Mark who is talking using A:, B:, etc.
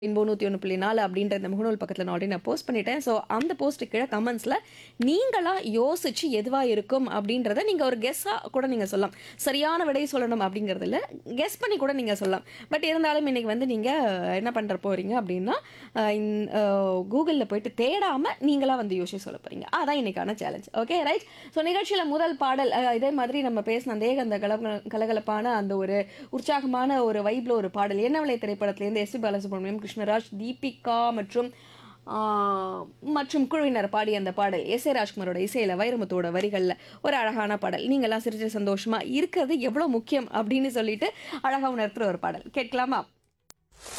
A: இன்போ நூற்றி ஒன்று புள்ளி நாலு அப்படின்ற இந்த முகநூல் பக்கத்தில் நான் ஆல்ரெடி நான் போஸ்ட் பண்ணிட்டேன் ஸோ அந்த போஸ்ட்டு கீழே கமெண்ட்ஸில் நீங்களாக யோசிச்சு எதுவாக இருக்கும் அப்படின்றத நீங்கள் ஒரு கெஸ்ஸாக கூட நீங்கள் சொல்லலாம் சரியான விடை சொல்லணும் அப்படிங்கிறதுல கெஸ் பண்ணி கூட நீங்கள் சொல்லலாம் பட் இருந்தாலும் இன்னைக்கு வந்து நீங்கள் என்ன பண்ணுற போகிறீங்க அப்படின்னா கூகுளில் போயிட்டு தேடாமல் நீங்களாக வந்து யோசிச்சு சொல்ல போகிறீங்க அதான் இன்னைக்கான சேலஞ்ச் ஓகே ரைட் ஸோ நிகழ்ச்சியில் முதல் பாடல் அஹ், இதே மாதிரி நம்ம பேசின அதே அந்த கலக கலகலப்பான அந்த ஒரு உற்சாகமான ஒரு வைப்ல ஒரு பாடல் என்ன விலை திரைப்படத்திலேருந்து எஸ் பி பாலசுப்ரமணியம் கிருஷ்ணராஜ் தீபிகா மற்றும் ஆஹ், மற்றும் குழுவினர் பாடிய அந்த பாடல் எஸ் ஏ ராஜ்குமாரோட இசையில வைரமுத்தோட வரிகளில் ஒரு அழகான பாடல் நீங்களாம் சிரிச்சு சந்தோஷமா இருக்கிறது எவ்வளோ முக்கியம் அப்படின்னு சொல்லிட்டு அழகா உணர்த்துற ஒரு பாடல் கேட்கலாமா